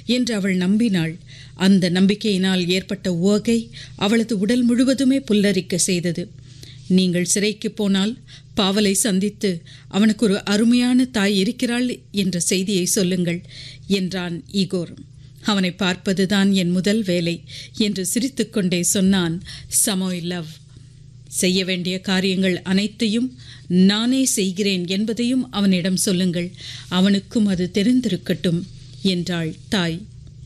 என்று அவள் நம்பினாள் அந்த நம்பிக்கையினால் ஏற்பட்ட உவகை அவளது உடல் முழுவதுமே புல்லரிக்க செய்தது நீங்கள் சிறைக்கு போனால் பாவலை சந்தித்து அவனுக்கு ஒரு அருமையான தாய் இருக்கிறாள் என்ற செய்தியை சொல்லுங்கள் என்றான் ஈகோர் அவனை பார்ப்பதுதான் என் முதல் வேலை என்று சிரித்துக்கொண்டே சொன்னான் சமோய் லவ் செய்ய வேண்டிய காரியங்கள் அனைத்தையும் நானே செய்கிறேன் என்பதையும் அவனிடம் சொல்லுங்கள் அவனுக்கும் அது தெரிந்திருக்கட்டும் என்றாள் தாய்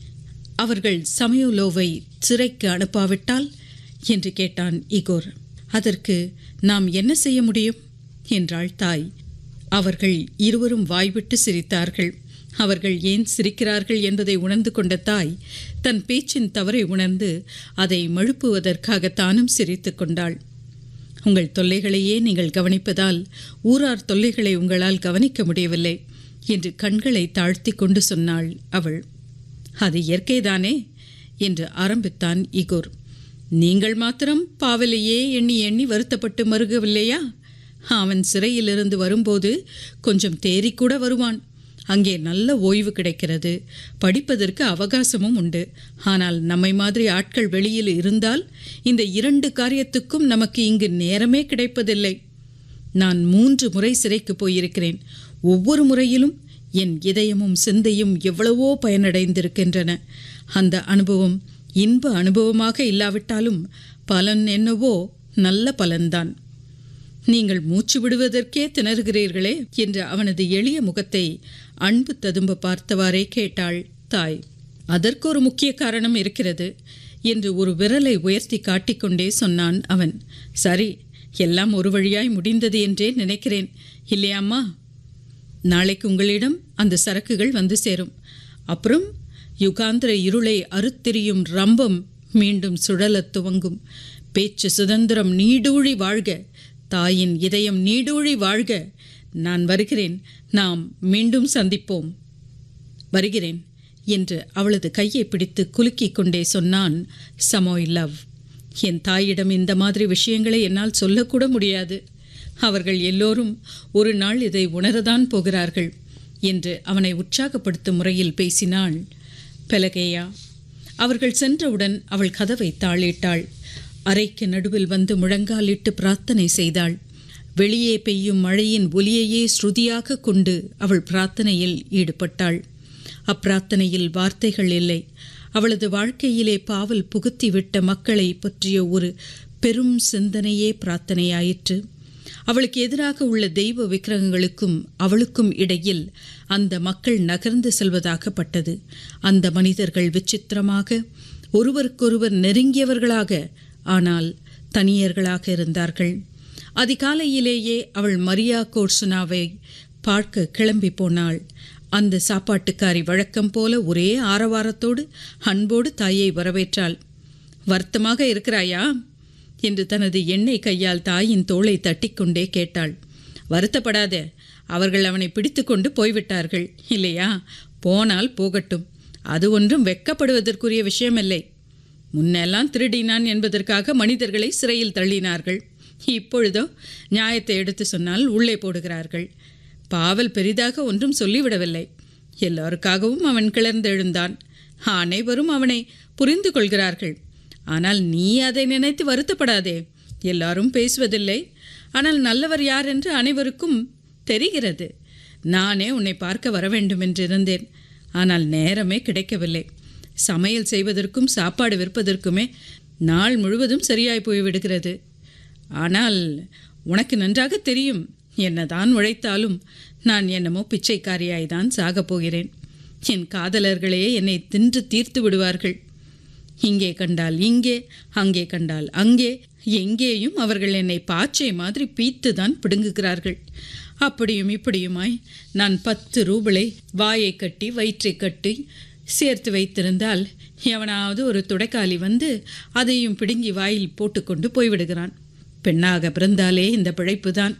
அவர்கள் சமயோலோவை சிறைக்கு அனுப்பாவிட்டால் என்று கேட்டான் இகோர் அதற்கு நாம் என்ன செய்ய முடியும் என்றாள் தாய் அவர்கள் இருவரும் வாய்விட்டு சிரித்தார்கள் அவர்கள் ஏன் சிரிக்கிறார்கள் என்பதை உணர்ந்து கொண்ட தாய் தன் பேச்சின் தவறை உணர்ந்து அதை மழுப்புவதற்காக தானும் சிரித்து கொண்டாள் உங்கள் தொல்லைகளையே நீங்கள் கவனிப்பதால் ஊரார் தொல்லைகளை உங்களால் கவனிக்க முடியவில்லை என்று கண்களை தாழ்த்தி கொண்டு சொன்னாள் அவள் அது இயற்கைதானே என்று ஆரம்பித்தான் இகோர் நீங்கள் மாத்திரம் பாவலையே எண்ணி எண்ணி வருத்தப்பட்டு மறுகவில்லையா அவன் சிறையிலிருந்து வரும்போது கொஞ்சம் தேறிக்கூட வருவான் அங்கே நல்ல ஓய்வு கிடைக்கிறது படிப்பதற்கு அவகாசமும் உண்டு ஆனால் நம்மை மாதிரி ஆட்கள் வெளியில் இருந்தால் இந்த இரண்டு காரியத்துக்கும் நமக்கு இங்கு நேரமே கிடைப்பதில்லை நான் மூன்று முறை சிறைக்கு போயிருக்கிறேன் ஒவ்வொரு முறையிலும் என் இதயமும் சிந்தையும் எவ்வளவோ பயனடைந்திருக்கின்றன அந்த அனுபவம் இன்ப அனுபவமாக இல்லாவிட்டாலும் பலன் என்னவோ நல்ல பலன்தான் நீங்கள் மூச்சு விடுவதற்கே திணறுகிறீர்களே என்ற அவனது எளிய முகத்தை அன்பு ததும்ப பார்த்தவாறே கேட்டாள் தாய் அதற்கு ஒரு முக்கிய காரணம் இருக்கிறது என்று ஒரு விரலை உயர்த்தி காட்டிக்கொண்டே சொன்னான் அவன் சரி எல்லாம் ஒரு வழியாய் முடிந்தது என்றே நினைக்கிறேன் இல்லையாம்மா நாளைக்கு உங்களிடம் அந்த சரக்குகள் வந்து சேரும் அப்புறம் யுகாந்திர இருளை அறுத்தெறியும் ரம்பம் மீண்டும் சுழலத் துவங்கும் பேச்சு சுதந்திரம் நீடூழி வாழ்க தாயின் இதயம் நீடூழி வாழ்க நான் வருகிறேன் நாம் மீண்டும் சந்திப்போம் வருகிறேன் என்று அவளது கையை பிடித்து குலுக்கிக் கொண்டே சொன்னான் சமோய் லவ் என் தாயிடம் இந்த மாதிரி விஷயங்களை என்னால் சொல்லக்கூட முடியாது அவர்கள் எல்லோரும் ஒரு நாள் இதை உணரதான் போகிறார்கள் என்று அவனை உற்சாகப்படுத்தும் முறையில் பேசினாள் பெலகேயா அவர்கள் சென்றவுடன் அவள் கதவை தாளிட்டாள் அறைக்கு நடுவில் வந்து முழங்காலிட்டு பிரார்த்தனை செய்தாள் வெளியே பெய்யும் மழையின் ஒலியையே ஸ்ருதியாக கொண்டு அவள் பிரார்த்தனையில் ஈடுபட்டாள் அப்பிரார்த்தனையில் வார்த்தைகள் இல்லை அவளது வாழ்க்கையிலே பாவல் புகுத்திவிட்ட மக்களை பற்றிய ஒரு பெரும் சிந்தனையே பிரார்த்தனையாயிற்று அவளுக்கு எதிராக உள்ள தெய்வ விக்கிரகங்களுக்கும் அவளுக்கும் இடையில் அந்த மக்கள் நகர்ந்து செல்வதாகப்பட்டது அந்த மனிதர்கள் விசித்திரமாக ஒருவருக்கொருவர் நெருங்கியவர்களாக ஆனால் தனியர்களாக இருந்தார்கள் அதிகாலையிலேயே அவள் மரியா கோர்சுனாவை பார்க்க கிளம்பி போனாள் அந்த சாப்பாட்டுக்காரி வழக்கம் போல ஒரே ஆரவாரத்தோடு அன்போடு தாயை வரவேற்றாள் வருத்தமாக இருக்கிறாயா என்று தனது எண்ணெய் கையால் தாயின் தோளை தட்டிக்கொண்டே கேட்டாள் வருத்தப்படாத அவர்கள் அவனை பிடித்து கொண்டு போய்விட்டார்கள் இல்லையா போனால் போகட்டும் அது ஒன்றும் வெக்கப்படுவதற்குரிய விஷயமில்லை முன்னெல்லாம் திருடினான் என்பதற்காக மனிதர்களை சிறையில் தள்ளினார்கள் இப்பொழுதோ நியாயத்தை எடுத்து சொன்னால் உள்ளே போடுகிறார்கள் பாவல் பெரிதாக ஒன்றும் சொல்லிவிடவில்லை எல்லோருக்காகவும் அவன் கிளர்ந்தெழுந்தான் அனைவரும் அவனை புரிந்து கொள்கிறார்கள் ஆனால் நீ அதை நினைத்து வருத்தப்படாதே எல்லாரும் பேசுவதில்லை ஆனால் நல்லவர் யார் என்று அனைவருக்கும் தெரிகிறது நானே உன்னை பார்க்க வர வேண்டும் என்று இருந்தேன் ஆனால் நேரமே கிடைக்கவில்லை சமையல் செய்வதற்கும் சாப்பாடு விற்பதற்குமே நாள் முழுவதும் சரியாய் போய்விடுகிறது ஆனால் உனக்கு நன்றாக தெரியும் என்னதான் உழைத்தாலும் நான் என்னமோ பிச்சைக்காரியாய்தான் சாகப் போகிறேன் என் காதலர்களே என்னை தின்று தீர்த்து விடுவார்கள் இங்கே கண்டால் இங்கே அங்கே கண்டால் அங்கே எங்கேயும் அவர்கள் என்னை பாச்சை மாதிரி பீத்து தான் பிடுங்குகிறார்கள் அப்படியும் இப்படியுமாய் நான் பத்து ரூபலை வாயை கட்டி வயிற்றை கட்டி சேர்த்து வைத்திருந்தால் எவனாவது ஒரு துடைக்காலி வந்து அதையும் பிடுங்கி வாயில் போட்டுக்கொண்டு போய்விடுகிறான் பெண்ணாக பிறந்தாலே இந்த பிழைப்பு தான்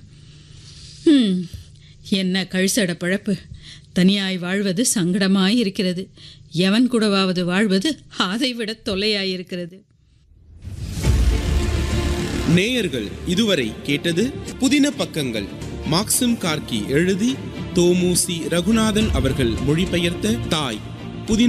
ஹம், என்ன கழுசட பிழப்பு தனியாய் வாழ்வது சங்கடமாய் இருக்கிறது எவன் கூடவாவது வாழ்வது அதைவிட தொல்லையாயிருக்கிறது நேயர்கள் இதுவரை கேட்டது புதின பக்கங்கள் மாக்சிம் கார்கி எழுதி தோமுசி ரகுநாதன் அவர்கள் மொழிபெயர்த்த தாய்